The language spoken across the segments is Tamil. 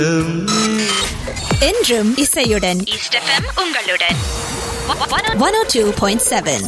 என்றும் இசையுடன் ஈஸ்ட் எஃப்எம் உங்களுடன் one O two point seven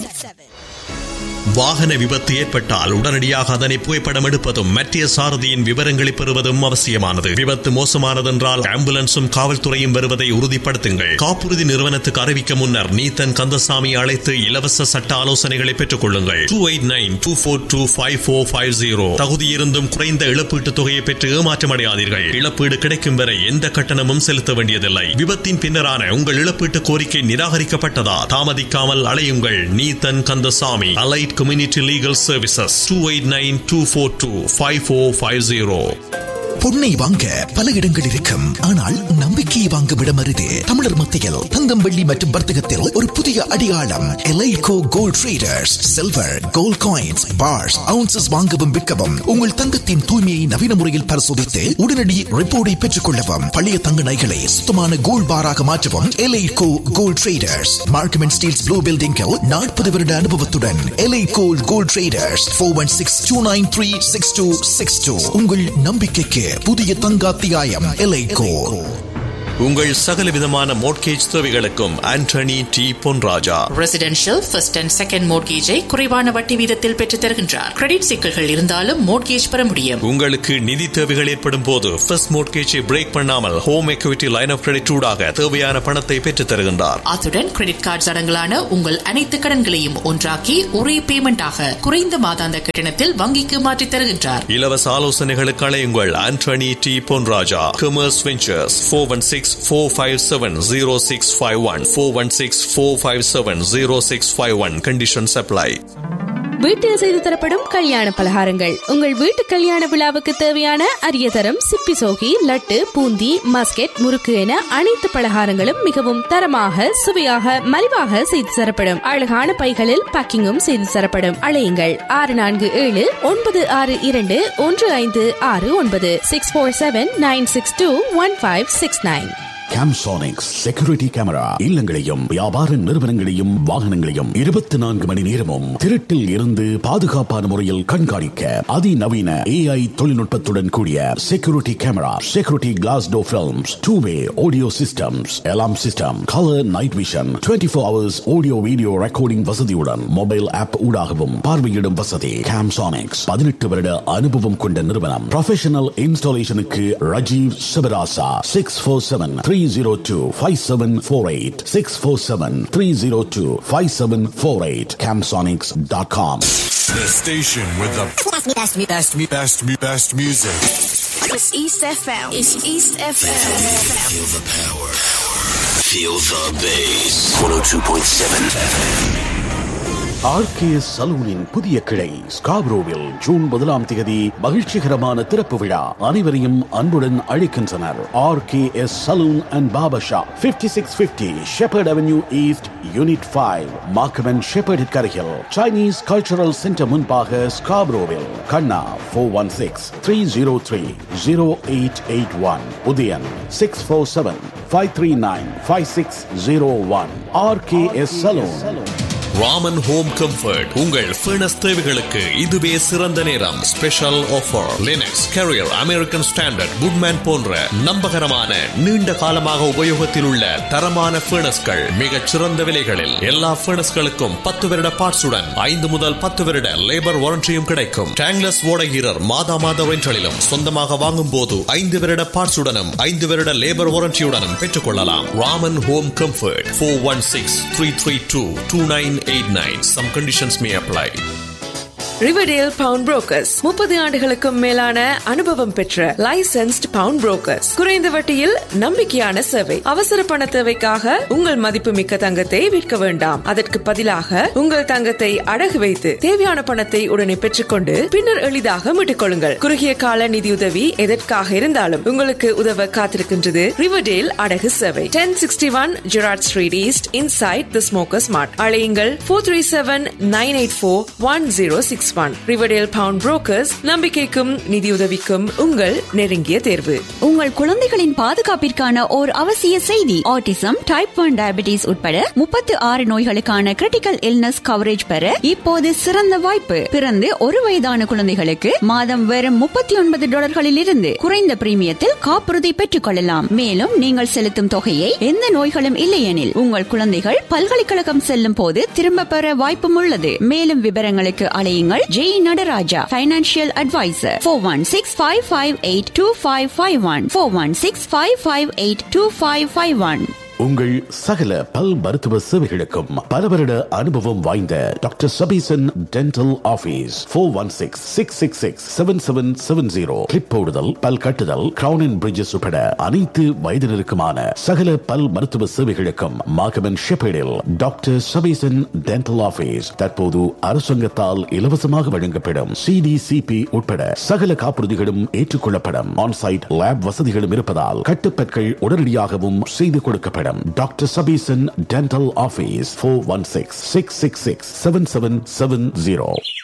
வாகன விபத்து ஏற்பட்டால் உடனடியாக அதனை புகைப்படம் எடுப்பதும் மத்திய சாரதியின் விவரங்களை பெறுவதும் அவசியமானது விபத்து மோசமானதென்றால் ஆம்புலன்ஸும் காவல்துறையும் வருவதை உறுதிப்படுத்துங்கள் காப்புறுதி நிறுவனத்துக்கு அறிவிக்க முன்னர் நீத்தன் கந்தசாமி அழைத்து இலவச சட்ட ஆலோசனைகளை பெற்றுக் கொள்ளுங்கள் two eight nine two four two five four five zero தகுதியிருந்தும் குறைந்த இழப்பீட்டுத் தொகையை பெற்று ஏமாற்றமடையாதீர்கள் இழப்பீடு கிடைக்கும் வரை எந்த கட்டணமும் செலுத்த வேண்டியதில்லை விபத்தின் பின்னரான உங்கள் இழப்பீட்டு கோரிக்கை நிராகரிக்கப்பட்டதா தாமதிக்காமல் அலையுங்கள் Neethan Kandasamy allied community legal services two eight nine two four two five four five zero பொன்னை வாங்க பல இடங்கள் இருக்கும் ஆனால் நம்பிக்கையை வாங்கும் இடம் அரிது தமிழர் மத்தியில் தங்கம் வெள்ளி மற்றும் வர்த்தகத்தில் ஒரு புதிய அடியாளம் எலைகோ gold traders silver gold coins bars ounces வாங்கவும் விற்கவும் உங்கள் தங்கத்தின் தூய்மையை நவீன முறையில் பரிசோதித்து உடனடி ரிப்போர்ட்டை பெற்றுக் கொள்ளவும் பழைய தங்க நகைகளை சுத்தமான கோல்ட் பாராக மாற்றவும் எலைகோ gold traders Markham and Steeles blue பில்டிங்கில் நாற்பது வருட அனுபவத்துடன் எலைகோ gold traders four one six two nine three six two six two உங்கள் நம்பிக்கைக்கு புதிய தங்காத்தியாயம் எலைகோ உங்கள் சகல விதமான மோட்கேஜ் தேவைகளுக்கும் Antony T Ponraja residential first and second மோட்கேஜை குறைவான வட்டி வீதத்தில் பெற்றுத் தருகின்றார் கிரெடிட் சிக்கல்கள் இருந்தாலும் மோட்கேஜ் பெற முடியும் உங்களுக்கு நிதி தேவைகள் ஏற்படும் போது ஃபர்ஸ்ட் மோட்கேஜை பிரேக் பண்ணாமல் home equity line of credit ஊடாக தேவையான பணத்தை பெற்றுத் தருகின்றார் அத்துடன் கிரெடிட் கார்டு அடங்கலான உங்கள் அனைத்து கடன்களையும் ஒன்றாக்கி ஒரே பேமெண்டாக குறைந்த மாதாந்த கட்டணத்தில் வங்கிக்கு மாற்றித் தருகின்றார் இலவச ஆலோசனைகளுக்கு அழையுங்கள் Antony T Ponraja commerce ventures four one six four five seven zero six five one four one six four five seven zero six five one conditions apply வீட்டில் செய்து தரப்படும் கல்யாண பலகாரங்கள் உங்கள் வீட்டு கல்யாண விழாவுக்கு தேவையான அரிய தரம் சிப்பி சோகி லட்டு பூந்தி மஸ்கெட் முறுக்கு என அனைத்து பலகாரங்களும் மிகவும் தரமாக சுவையாக மலிவாக செய்து தரப்படும் அழகான பைகளில் பேக்கிங்கும் செய்து தரப்படும் அழையுங்கள் ஆறு நான்கு ஏழு ஒன்பது ஆறு இரண்டு ஒன்று ஐந்து ஆறு ஒன்பது six four seven nine six two one five six nine Camsonics security camera இல்லங்களையும் வியாபார நிறுவனங்களையும் வாகனங்களையும் இருபத்தி நான்கு மணி நேரமும் திருட்டில் இருந்து பாதுகாப்பான முறையில் கண்காணிக்க அதிநவீன ஏஐ தொழில்நுட்பத்துடன் கூடிய செக்யூரிட்டி கேமரா செக்யூரிட்டி கிளாஸ் டோ films two way audio systems alarm system colour night vision twenty four hours audio video recording வசதியுடன் மொபைல் ஆப் ஊடாகவும் பார்வையிடும் வசதி கேம்சானிக்ஸ் பதினெட்டு வருட அனுபவம் கொண்ட நிறுவனம் ப்ரொஃபஷனல் இன்ஸ்டாலேஷனுக்கு Rajeev Sivarasa six four seven three zero two five seven four eight six four seven three zero two five seven four eight Camsonics dot com The station with the best, best, best, best, best, best music. It's East FM. It's East FM. Feel the power. Feel the bass. 102.7 RKS சலூனின் புதிய கிளை ஸ்காப்ரோவில் ஜூன் முதலாம் தேதி மகிழ்ச்சிகரமான திறப்பு விழா அனைவரையும் அன்புடன் அழைக்கின்றனர் ஆர்கேஎஸ் சலூன் அண்ட் பாபா shop fifty six fifty Sheppard avenue east unit five Markham and Sheppard அருகில் சைனீஸ் கல்ச்சரல் சென்டர் முன்பாக ஸ்காப்ரோவில் Kanna four one six three zero three zero eight eight one Udayan six four seven five three nine five six zero one RKS salon Raman home comfort உங்கள் ஃபர்னஸ் தேவைகளுக்கு இதுவே சிறந்த நேரம் special offer Lennox Carrier American Standard Goodman போன்ற நம்பகரமான நீண்ட காலமாக உபயோகத்தில் உள்ள தரமான ஃபர்னஸ்கள் மிகச் சிறந்த விலைகளில் எல்லா ஃபர்னஸ்களுக்கும் பத்து வருட பார்ட்ஸுடன் ஐந்து முதல் பத்து வருட லேபர் வாரண்டியும் கிடைக்கும் டேங்லஸ் ஓடகீரர் மாதா மாத ரெண்டலிலும் சொந்தமாக வாங்கும் போது ஐந்து வருட பார்ட்ஸுடனும் ஐந்து வருட லேபர் வாரண்டியுடனும் பெற்றுக் கொள்ளலாம் Raman home comfort four one six three three two two nine eight nine some conditions may apply Riverdale pound brokers முப்பது ஆண்டுகளுக்கும் மேலான அனுபவம் பெற்ற லைசென்ஸ்ட் பவுண்ட் புரோக்கர்ஸ் குறைந்த வட்டியில் நம்பிக்கையான சேவை அவசர பண தேவைக்காக உங்கள் மதிப்புமிக்க தங்கத்தை விற்க வேண்டாம் அதற்கு பதிலாக உங்கள் தங்கத்தை அடகு வைத்து தேவையான பணத்தை உடனே பெற்றுக்கொண்டு பின்னர் எளிதாக மீட்டுக் கொள்ளுங்கள் குறுகிய கால நிதியுதவி எதற்காக இருந்தாலும் உங்களுக்கு உதவ காத்திருக்கின்றது ரிவர்டேல் அடகு சேவை ten sixty one Gerrard street east inside the smokers mart அழையுங்கள் four three seven nine eight four one zero six six one Riverdale pound brokers நம்பிக்கைக்கும் நிதியுதவிக்கும் உங்கள் நெருங்கிய தேர்வு உங்கள் குழந்தைகளின் பாதுகாப்பிற்கான ஓர் அவசிய செய்தி ஆட்டிசம் டைப் ஒன் டயபிட்டிஸ் உட்பட முப்பத்து ஆறு நோய்களுக்கான கிரிட்டிக்கல் இல்னஸ் கவரேஜ் பெற இப்போது சிறந்த வாய்ப்பு பிறந்து ஒரு வயதான குழந்தைகளுக்கு மாதம் வெறும் முப்பத்தி ஒன்பது டாலர்களில் இருந்து குறைந்த பிரீமியத்தில் காப்புறுதி பெற்றுக் கொள்ளலாம் மேலும் நீங்கள் செலுத்தும் தொகையை எந்த நோய்களும் இல்லையெனில் உங்கள் குழந்தைகள் பல்கலைக்கழகம் செல்லும் போது திரும்ப பெற வாய்ப்பும் உள்ளது மேலும் விவரங்களுக்கு அலையுங்கள் Jai Nataraja financial advisor four one six five five eight two five five one four one six five five eight two five five one உங்கள் சகல பல் மருத்துவ சேவைகளுக்கும் பல வருட அனுபவம் வாய்ந்த doctor Sabesan dental office four one six six six six seven seven seven zero clip போடுதல் பல் கட்டுதல் கிரவுன் அண்ட் பிரிட்ஜஸ் உட்பட அனைத்து வயதினருக்குமான சகல பல் மருத்துவ சேவைகளுக்கும் மாகமன் ஷெப்பேடில் டாக்டர் சபீசன் டென்டல் ஆபீஸ் தற்போது அரசாங்கத்தால் இலவசமாக வழங்கப்படும் சிடிசிபி உட்பட சகல காப்புறுதிகளும் ஏற்றுக்கொள்ளப்படும் ஆன்சைட் லேப் வசதிகளும் இருப்பதால் கட்டுப்பற்கள் உடனடியாகவும் செய்து கொடுக்கப்படும் doctor Sabesan dental office four one six six six six seven seven seven zero